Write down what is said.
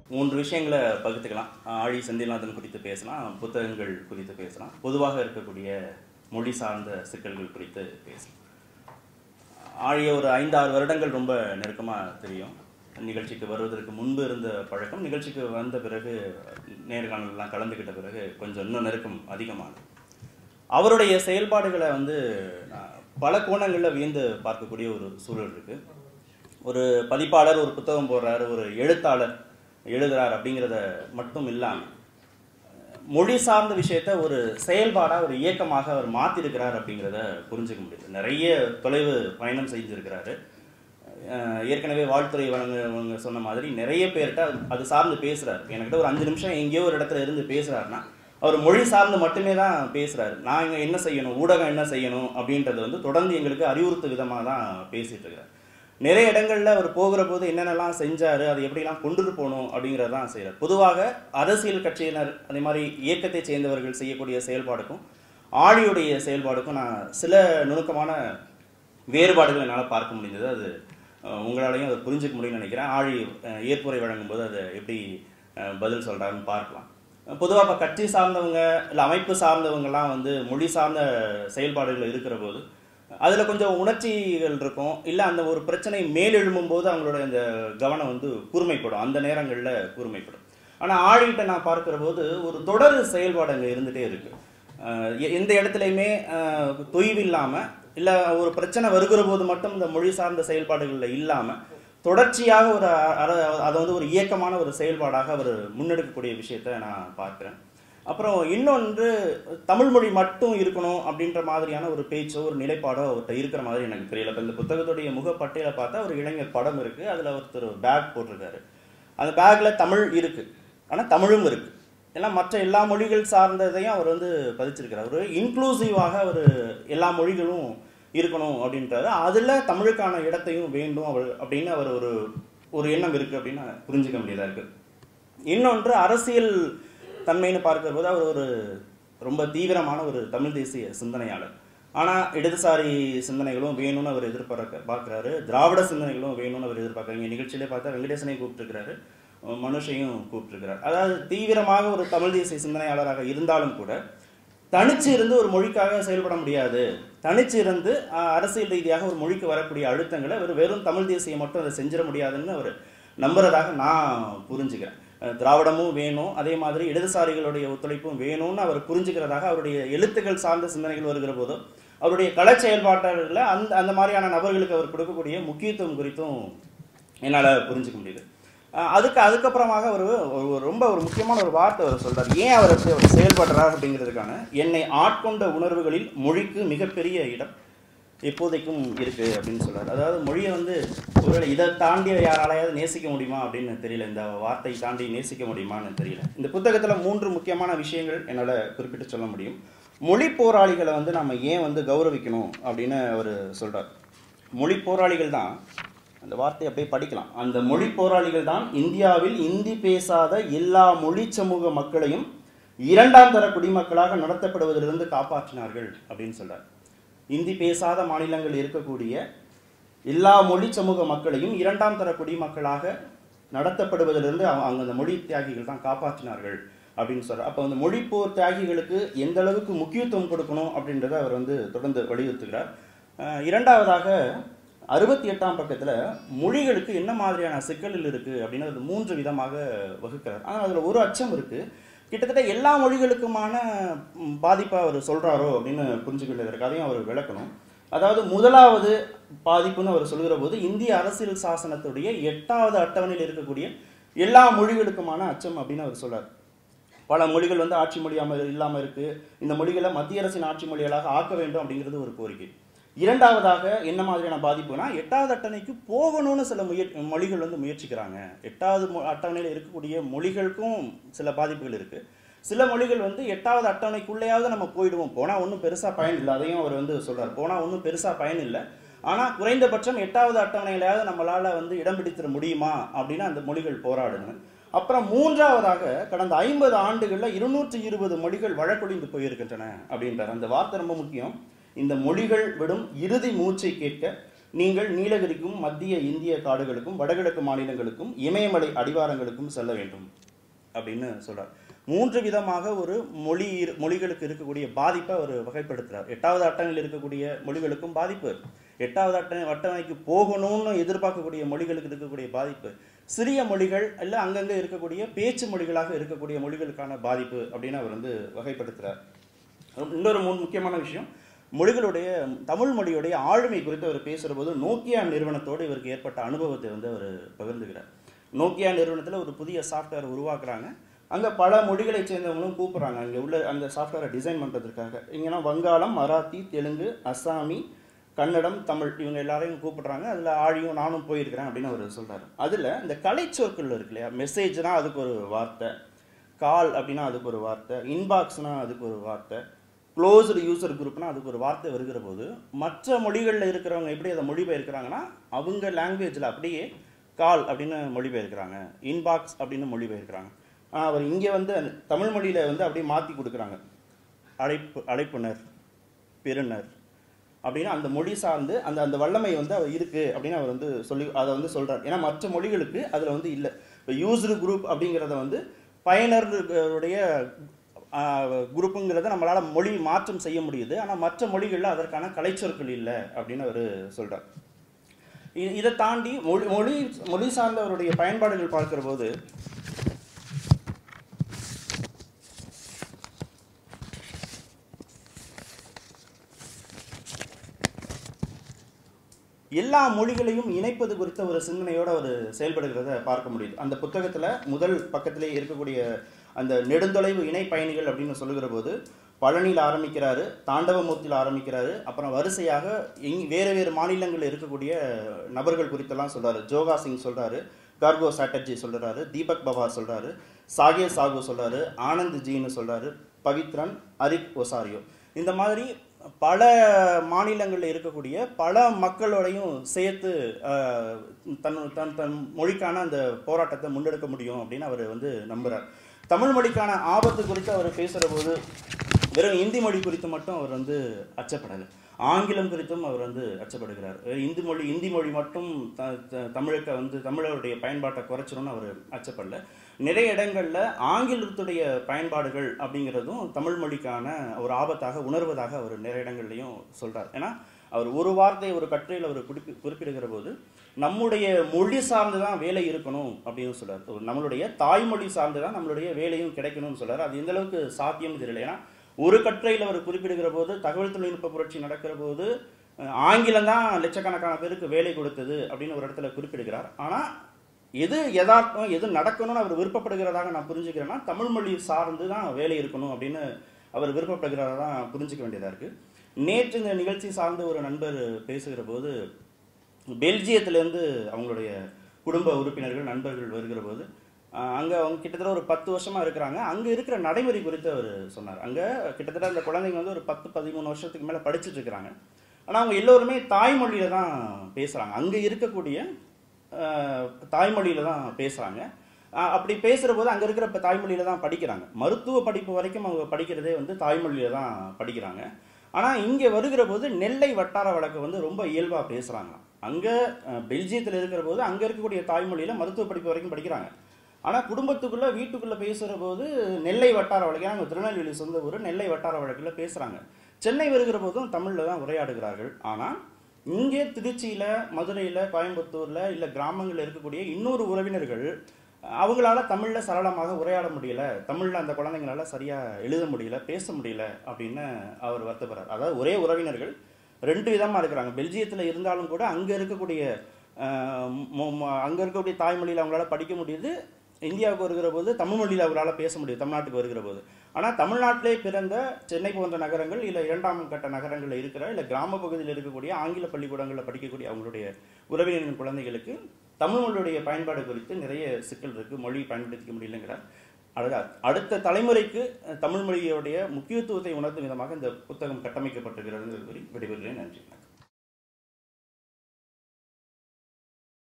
மூன்று விஷயங்களை பகுத்துக்கலாம் ஆழி செந்தில்நாதன் குறித்து பேசலாம் புத்தகங்கள் குறித்து பேசலாம் பொதுவாக இருக்கக்கூடிய மொழி சார்ந்த சிக்கல்கள் குறித்து பேசலாம் ஆழிய ஒரு ஐந்தாறு வருடங்கள் ரொம்ப நெருக்கமாக தெரியும் நிகழ்ச்சிக்கு வருவதற்கு முன்பு இருந்த பழக்கம் நிகழ்ச்சிக்கு வந்த பிறகு நேர்காணலாம் கலந்துக்கிட்ட பிறகு கொஞ்சம் இன்னும் நெருக்கம் அதிகமானது அவருடைய செயல்பாடுகளை வந்து நான் பல கோணங்களில் வியந்து பார்க்கக்கூடிய ஒரு சூழல் இருக்கு ஒரு பதிப்பாளர் ஒரு புத்தகம் போடுறாரு ஒரு எழுத்தாளர் எழுதுறார் அப்படிங்கிறத மட்டும் இல்லாமல் மொழி சார்ந்த விஷயத்த ஒரு செயல்பாடா ஒரு இயக்கமாக அவர் மாத்திருக்கிறார் அப்படிங்கிறத புரிஞ்சுக்க முடியுது நிறைய தொலைவு பயணம் செஞ்சிருக்கிறாரு அஹ் ஏற்கனவே வாழ்த்துறை வழங்க சொன்ன மாதிரி நிறைய பேர்கிட்ட அது- அது சார்ந்து பேசுறாரு என்கிட்ட ஒரு அஞ்சு நிமிஷம் எங்கேயோ ஒரு இடத்துல இருந்து பேசுறாருன்னா அவர் மொழி சார்ந்து மட்டுமே தான் பேசுறாரு நான் இங்க என்ன செய்யணும் ஊடகம் என்ன செய்யணும் அப்படின்றது வந்து தொடர்ந்து எங்களுக்கு அறிவுறுத்து விதமாக தான் பேசிட்டு இருக்கிறார் நிறைய இடங்கள்ல அவர் போகிற போது என்னென்னலாம் செஞ்சாரு அதை எப்படிலாம் கொண்டுட்டு போகணும் அப்படிங்கிறத தான் செய்கிறார் பொதுவாக அரசியல் கட்சியினர் அதே மாதிரி இயக்கத்தை சேர்ந்தவர்கள் செய்யக்கூடிய செயல்பாடுக்கும் ஆழியுடைய செயல்பாடுக்கும் நான் சில நுணுக்கமான வேறுபாடுகள் என்னால் பார்க்க முடிந்தது அது அஹ், உங்களாலையும் அதை புரிஞ்சுக்க முடியும்னு நினைக்கிறேன் ஆழி அஹ், ஏற்புரை வழங்கும்போது அதை எப்படி அஹ், பதில் சொல்கிறாருன்னு பார்க்கலாம் பொதுவாக இப்போ கட்சி சார்ந்தவங்க இல்லை அமைப்பு சார்ந்தவங்கலாம் வந்து மொழி சார்ந்த செயல்பாடுகள் இருக்கிற போது அதில் கொஞ்சம் உணர்ச்சிகள் இருக்கும் இல்லை அந்த ஒரு பிரச்சனை மேலெழும்பும் போது அவங்களோட அந்த கவனம் வந்து கூர்மைப்படும் அந்த நேரங்களில் கூர்மைப்படும் ஆனால் ஆழிகிட்ட நான் பார்க்கிற போது ஒரு தொடர் செயல்பாடு அங்கே இருந்துகிட்டே இருக்கு அஹ் எ- எந்த இடத்துலையுமே அஹ், தொய்வு இல்லாமல் இல்லை ஒரு பிரச்சனை வருகிற போது மட்டும் இந்த மொழி சார்ந்த செயல்பாடுகளில் இல்லாமல் தொடர்ச்சியாக ஒரு அ- அர- அதை வந்து ஒரு இயக்கமான ஒரு செயல்பாடாக அவர் முன்னெடுக்கக்கூடிய விஷயத்தை நான் பார்க்குறேன் அப்புறம் இன்னொன்று தமிழ் மொழி மட்டும் இருக்கணும் அப்படின்ற மாதிரியான ஒரு பேச்சோ ஒரு நிலைப்பாடோ அவர்கிட்ட இருக்கிற மாதிரி எனக்கு தெரியல இப்போ இந்த புத்தகத்துடைய முகப்பட்டையில பார்த்தா ஒரு இளைஞர் படம் இருக்கு அதில் ஒருத்தர் பேக் போட்டிருக்காரு அந்த பேக்ல தமிழ் இருக்கு ஆனால் தமிழும் இருக்கு எல்லாம் மற்ற எல்லா மொழிகள் சார்ந்ததையும் அவர் வந்து பதிச்சிருக்கிறார் ஒரு இன்க்ளூசிவாக அவர் எல்லா மொழிகளும் இருக்கணும் அப்படின்றாரு அதில் தமிழுக்கான இடத்தையும் வேண்டும் அவர் அப்படின்னு அவர் ஒரு ஒரு எண்ணம் இருக்கு அப்படின்னு புரிஞ்சுக்க வேண்டியதா இருக்கு இன்னொன்று அரசியல் தன்மைன்னு பார்க்கிற போது அவர் ஒரு ரொம்ப தீவிரமான ஒரு தமிழ் தேசிய சிந்தனையாளர் ஆனால் இடதுசாரி சிந்தனைகளும் வேணும்னு அவர் எதிர்பார்க்க பார்க்குறாரு திராவிட சிந்தனைகளும் வேணும்னு அவர் எதிர்பார்க்குறாங்க நிகழ்ச்சியிலே பார்த்தா வெங்கடேசனையும் கூப்பிட்டுருக்கிறாரு மனுஷையும் கூப்பிட்டுருக்கிறார் அதாவது தீவிரமாக ஒரு தமிழ் தேசிய சிந்தனையாளராக இருந்தாலும் கூட தனிச்சு இருந்து ஒரு மொழிக்காக செயல்பட முடியாது தனிச்சு இருந்து அஹ், அரசியல் ரீதியாக ஒரு மொழிக்கு வரக்கூடிய அழுத்தங்களை அவர் வெறும் தமிழ் தேசியம் மட்டும் அதை செஞ்சிட முடியாதுன்னு அவர் நம்புறதாக நான் புரிஞ்சுக்கிறேன் அஹ், திராவிடமும் வேணும் அதே மாதிரி இடதுசாரிகளுடைய ஒத்துழைப்பும் வேணும்னு அவர் புரிஞ்சுக்கிறதாக அவருடைய எழுத்துக்கள் சார்ந்த சிந்தனைகள் வருகிற போதோ அவருடைய கலை செயல்பாட்டாளர்களை அந்த அந்த மாதிரியான நபர்களுக்கு அவர் கொடுக்கக்கூடிய முக்கியத்துவம் குறித்தும் என்னால் புரிஞ்சுக்க முடியுது அஹ் அதுக்கு அதுக்கப்புறமாக ஒரு ஒரு ஒரு ரொம்ப ஒரு முக்கியமான ஒரு வார்த்தை அவர் சொல்றார் ஏன் அவர் அப்படி அவர் செயல்படுறார் அப்படிங்கிறதுக்கான என்னை ஆட்கொண்ட உணர்வுகளில் மொழிக்கு மிகப்பெரிய இடம் எப்போதைக்கும் இருக்கு அப்படின்னு சொல்றாரு அதாவது மொழியை வந்து ஒருவேளை இதை தாண்டி யாராலையாவது நேசிக்க முடியுமா அப்படின்னு தெரியல இந்த வார்த்தை தாண்டி நேசிக்க முடியுமான்னு தெரியல இந்த புத்தகத்துல மூன்று முக்கியமான விஷயங்கள் என்னால் குறிப்பிட்டு சொல்ல முடியும் மொழி போராளிகளை வந்து நம்ம ஏன் வந்து கௌரவிக்கணும் அப்படின்னு அவர் சொல்றார் மொழி போராளிகள் தான் அந்த வார்த்தையை அப்படியே படிக்கலாம் அந்த மொழி போராளிகள் தான் இந்தியாவில் இந்தி பேசாத எல்லா மொழி சமூக மக்களையும் இரண்டாம் தர குடிமக்களாக நடத்தப்படுவதிலிருந்து காப்பாற்றினார்கள் அப்படின்னு சொல்றார் இந்தி பேசாத மாநிலங்கள் இருக்கக்கூடிய எல்லா மொழி சமூக மக்களையும் இரண்டாம் தர குடிமக்களாக நடத்தப்படுவதிலிருந்து அவங்க அவங்க அந்த மொழி தியாகிகள் தான் காப்பாற்றினார்கள் அப்படின்னு சொல்றார் அப்போ அந்த மொழி போர் தியாகிகளுக்கு எந்த அளவுக்கு முக்கியத்துவம் கொடுக்கணும் அப்படின்றத அவர் வந்து தொடர்ந்து வலியுறுத்துகிறார் அஹ் இரண்டாவதாக அறுபத்தி எட்டாம் பக்கத்துல மொழிகளுக்கு என்ன மாதிரியான சிக்கல்கள் இருக்கு அப்படின்னு அது மூன்று விதமாக வகுக்கிறார் ஆனால் அதுல ஒரு அச்சம் இருக்கு கிட்டத்தட்ட எல்லா மொழிகளுக்குமான ம், பாதிப்பை அவர் சொல்றாரோ அப்படின்னு புரிஞ்சுக்கிட்டதற்கு அதையும் அவர் விளக்கணும் அதாவது முதலாவது பாதிப்புன்னு அவர் சொல்கிற போது இந்திய அரசியல் சாசனத்துடைய எட்டாவது அட்டவணையில் இருக்கக்கூடிய எல்லா மொழிகளுக்குமான அச்சம் அப்படின்னு அவர் சொல்றார் பல மொழிகள் வந்து ஆட்சி மொழியாம இல்லாம இருக்கு இந்த மொழிகளை மத்திய அரசின் ஆட்சி மொழிகளாக ஆக்க வேண்டும் அப்படிங்கிறது ஒரு கோரிக்கை இரண்டாவதாக என்ன மாதிரியான பாதிப்புனா எட்டாவது அட்டவணைக்கு போகணும்னு சில முயற் மொழிகள் வந்து முயற்சிக்கிறாங்க எட்டாவது மொ- அட்டவணையில் இருக்கக்கூடிய மொழிகளுக்கும் சில பாதிப்புகள் இருக்கு சில மொழிகள் வந்து எட்டாவது அட்டவணைக்குள்ளேயாவது நம்ம போயிடுவோம் போனால் ஒன்றும் பெருசாக பயன் இல்லை அதையும் அவர் வந்து சொல்றார் போனால் ஒன்றும் பெருசாக பயன் இல்லை ஆனால் குறைந்தபட்சம் எட்டாவது அட்டவணையிலாவது நம்மளால வந்து இடம் பிடித்திட முடியுமா அப்படின்னு அந்த மொழிகள் போராடுங்க அப்புறம் மூன்றாவதாக கடந்த ஐம்பது ஆண்டுகளில் இருநூற்றி இருபது மொழிகள் வழக்கொழிந்து போயிருக்கின்றன அப்படின்றார் அந்த வார்த்தை ரொம்ப முக்கியம் இந்த மொழிகள் விடும் இறுதி மூச்சை கேட்க நீங்கள் நீலகிரிக்கும் மத்திய இந்திய காடுகளுக்கும் வடகிழக்கு மாநிலங்களுக்கும் இமயமலை அடிவாரங்களுக்கும் செல்ல வேண்டும் அப்படின்னு சொல்றார் மூன்று விதமாக ஒரு மொழி இரு- மொழிகளுக்கு இருக்கக்கூடிய பாதிப்பை அவர் வகைப்படுத்துறார் எட்டாவது அட்டவணையில் இருக்கக்கூடிய மொழிகளுக்கும் பாதிப்பு எட்டாவது அட்டணை அட்டவணைக்கு போகணும்னு எதிர்பார்க்கக்கூடிய மொழிகளுக்கு இருக்கக்கூடிய பாதிப்பு சிறிய மொழிகள் இல்லை அங்கங்கே இருக்கக்கூடிய பேச்சு மொழிகளாக இருக்கக்கூடிய மொழிகளுக்கான பாதிப்பு அப்படின்னு அவர் வந்து வகைப்படுத்துறார் இன்னொரு மூணு முக்கியமான விஷயம் மொழிகளுடைய தமிழ் மொழியுடைய ஆளுமை குறித்து அவர் பேசுகிற போது நோக்கியா நிறுவனத்தோடு இவருக்கு ஏற்பட்ட அனுபவத்தை வந்து அவர் பகிர்ந்துக்கிறார் நோக்கியா நிறுவனத்தில் ஒரு புதிய சாஃப்ட்வேர் உருவாக்குறாங்க அங்கே பல மொழிகளை சேர்ந்தவங்களும் கூப்பிட்றாங்க அங்கே உள்ள அந்த சாஃப்ட்வேரை டிசைன் பண்ணுறதுக்காக இங்கன்னா வங்காளம் மராத்தி தெலுங்கு அஸ்ஸாமி கன்னடம் தமிழ் இவங்க எல்லாரையும் கூப்பிடுறாங்க அதில் ஆழியும் நானும் போயிருக்கிறேன் அப்படின்னு அவர் சொல்றாரு அதில் இந்த கலைச்சொற்கள் இருக்கு இல்லையா மெசேஜ்னா அதுக்கு ஒரு வார்த்தை கால் அப்படின்னா அதுக்கு ஒரு வார்த்தை இன்பாக்ஸ்னா அதுக்கு ஒரு வார்த்தை க்ளோஸ்டு யூசர் குரூப்னா அதுக்கு ஒரு வார்த்தை வருகிற போது மற்ற மொழிகளில் இருக்கிறவங்க எப்படி அதை மொழிபெயர்க்கிறாங்கன்னா அவங்க லாங்குவேஜில் அப்படியே கால் அப்படின்னு மொழிபெயர்க்கிறாங்க இன்பாக்ஸ் அப்படின்னு மொழிபெயர்க்கிறாங்க ஆனால் அவர் இங்கே வந்து அந்த தமிழ் மொழியில் வந்து அப்படியே மாற்றி கொடுக்குறாங்க அழைப்பு அழைப்புனர் பெறுநர் அப்படின்னா அந்த மொழி சார்ந்து அந்த அந்த வல்லமை வந்து அவர் இருக்கு அப்படின்னு அவர் வந்து சொல்லி அதை வந்து சொல்றார் ஏன்னா மற்ற மொழிகளுக்கு அதில் வந்து இல்லை இப்போ யூசர் குரூப் அப்படிங்கிறத வந்து பயனர்களுடைய குரூப்புங்கிறத நம்மளால மொழி மாற்றம் செய்ய முடியுது ஆனால் மற்ற மொழிகளில் அதற்கான கலைச்சொற்கள் இல்லை அப்படின்னு அவர் சொல்றார் இ- இதை தாண்டி மொழி மொழி மொழி சார்ந்தவருடைய பயன்பாடுகள் பார்க்கிற போது எல்லா மொழிகளையும் இணைப்பது குறித்த ஒரு சிந்தனையோட அவர் செயல்படுகிறத பார்க்க முடியுது அந்த புத்தகத்துல முதல் பக்கத்திலே இருக்கக்கூடிய அந்த நெடுந்தொலைவு இணை பயணிகள் அப்படின்னு சொல்லுகிற போது பழனியில் ஆரம்பிக்கிறாரு தாண்டவமூர்த்தியில் ஆரம்பிக்கிறாரு அப்புறம் வரிசையாக எங் வேறு வேறு மாநிலங்களில் இருக்கக்கூடிய நபர்கள் குறித்தெல்லாம் சொல்றாரு ஜோகா சிங் சொல்றாரு கார்கோ சாட்டர்ஜி சொல்றாரு தீபக் பவா சொல்றாரு சாகே சாகு சொல்றாரு ஆனந்த் ஜின்னு சொல்றாரு பவித்ரன் அரிக் ஒசாரியோ இந்த மாதிரி பல மாநிலங்களில் இருக்கக்கூடிய பல மக்களோடையும் சேர்த்து ஆஹ், தன் தன் தன் மொழிக்கான அந்த போராட்டத்தை முன்னெடுக்க முடியும் அப்படின்னு அவர் வந்து நம்புறார் தமிழ் மொழிக்கான ஆபத்து குறித்து அவர் பேசுகிற போது வெறும் இந்தி மொழி குறித்து மட்டும் அவர் வந்து அச்சப்படலை ஆங்கிலம் குறித்தும் அவர் வந்து அச்சப்படுகிறார் வெறும் இந்தி மொழி இந்தி மொழி மட்டும் த த- தமிழுக்கு வந்து தமிழருடைய பயன்பாட்டை குறைச்சிரும்னு அவர் அச்சப்படல நிறைய இடங்கள்ல ஆங்கிலத்துடைய பயன்பாடுகள் அப்படிங்கிறதும் தமிழ் மொழிக்கான ஒரு ஆபத்தாக உணர்வதாக அவர் நிறைய இடங்கள்லையும் சொல்றார் ஏன்னா அவர் ஒரு வார்த்தை ஒரு கட்டுரையில் அவர் குறிப்பி குறிப்பிடுகிற போது நம்முடைய மொழி சார்ந்து தான் வேலை இருக்கணும் அப்படின்னு சொல்றார் ஒரு நம்மளுடைய தாய்மொழி சார்ந்து தான் நம்மளுடைய வேலையும் கிடைக்கணும்னு சொல்றாரு அது எந்த அளவுக்கு சாத்தியம் தெரியல ஏன்னா ஒரு கட்டுரையில் அவர் குறிப்பிடுகிற போது தகவல் தொழில்நுட்ப புரட்சி நடக்கிற போது அஹ், ஆங்கிலம் தான் லட்சக்கணக்கான பேருக்கு வேலை கொடுத்தது அப்படின்னு ஒரு இடத்துல குறிப்பிடுகிறார் ஆனா எது யதார்த்தம் எது நடக்கணும்னு அவர் விருப்பப்படுகிறதாக நான் புரிஞ்சுக்கிறேன்னா தமிழ் மொழி சார்ந்து தான் வேலை இருக்கணும் அப்படின்னு அவர் விருப்பப்படுகிறதா தான் புரிஞ்சுக்க வேண்டியதா இருக்கு நேற்று இந்த நிகழ்ச்சி சார்ந்த ஒரு நண்பர் பேசுகிற போது பெல்ஜியத்திலேருந்து அவங்களுடைய குடும்ப உறுப்பினர்கள் நண்பர்கள் வருகிற போது ஆஹ் அங்க அவங்க கிட்டத்தட்ட ஒரு பத்து வருஷமா இருக்கிறாங்க அங்க இருக்கிற நடைமுறை குறித்து அவர் சொன்னார் அங்க கிட்டத்தட்ட அந்த குழந்தைங்க வந்து ஒரு பத்து பதிமூணு வருஷத்துக்கு மேல படிச்சுட்டு இருக்கிறாங்க ஆனா அவங்க எல்லோருமே தாய்மொழியில தான் பேசுறாங்க அங்க இருக்கக்கூடிய ஆஹ் தாய்மொழியில தான் பேசுறாங்க ஆஹ் அப்படி பேசுற போது அங்க இருக்கிற இப்ப தாய்மொழியில தான் படிக்கிறாங்க மருத்துவ படிப்பு வரைக்கும் அவங்க படிக்கிறதே வந்து தாய்மொழியில தான் படிக்கிறாங்க ஆனா இங்க வருகிற போது நெல்லை வட்டார வழக்கு வந்து ரொம்ப இயல்பா பேசுறாங்க அங்க அஹ், பெல்ஜியத்துல இருக்கிற போது அங்க இருக்கக்கூடிய தாய்மொழியில மருத்துவ படிப்பு வரைக்கும் படிக்கிறாங்க ஆனா குடும்பத்துக்குள்ள வீட்டுக்குள்ள பேசுற போது நெல்லை வட்டார வழக்கு ஏன்னா அவங்க திருநெல்வேலி சொந்த ஊர் நெல்லை வட்டார வழக்குல பேசுறாங்க சென்னை வருகிற போதும் தமிழ்ல தான் உரையாடுகிறார்கள் ஆனா இங்கே திருச்சியில மதுரையில கோயம்புத்தூர்ல இல்ல கிராமங்கள்ல இருக்கக்கூடிய இன்னொரு உறவினர்கள் அவங்களால தமிழ்ல சரளமாக உரையாட முடியல தமிழ்ல அந்த குழந்தைங்களால சரியா எழுத முடியல பேச முடியல அப்படின்னு அவர் வருத்தப்படுறார் அதாவது ஒரே உறவினர்கள் ரெண்டு விதமா இருக்கிறாங்க பெல்ஜியத்துல இருந்தாலும் கூட அங்க இருக்கக்கூடிய அஹ், மொ- மொ- அங்க இருக்கக்கூடிய தாய்மொழியில அவங்களால படிக்க முடியுது இந்தியாவுக்கு வருகிற போது தமிழ் மொழியில் அவரால் பேச முடியும் தமிழ்நாட்டுக்கு வருகிற போது ஆனால் தமிழ்நாட்டிலே பிறந்த சென்னை போன்ற நகரங்கள் இல்லை இரண்டாம் கட்ட நகரங்களில் இருக்கிற இல்லை கிராம பகுதியில் இருக்கக்கூடிய ஆங்கில பள்ளிக்கூடங்களில் படிக்கக்கூடிய அவங்களுடைய உறவினரின் குழந்தைகளுக்கு தமிழ் மொழியுடைய பயன்பாடு குறித்து நிறைய சிக்கல் இருக்கு மொழி பயன்படுத்திக்க முடியலங்கிறார் அடுத்த அடுத்த தலைமுறைக்கு அஹ், தமிழ் மொழியுடைய முக்கியத்துவத்தை உணர்த்தும் விதமாக இந்த புத்தகம் கட்டமைக்கப்பட்டிருக்கிறது என்று கூறி விடைபெறுகிறேன் நன்றி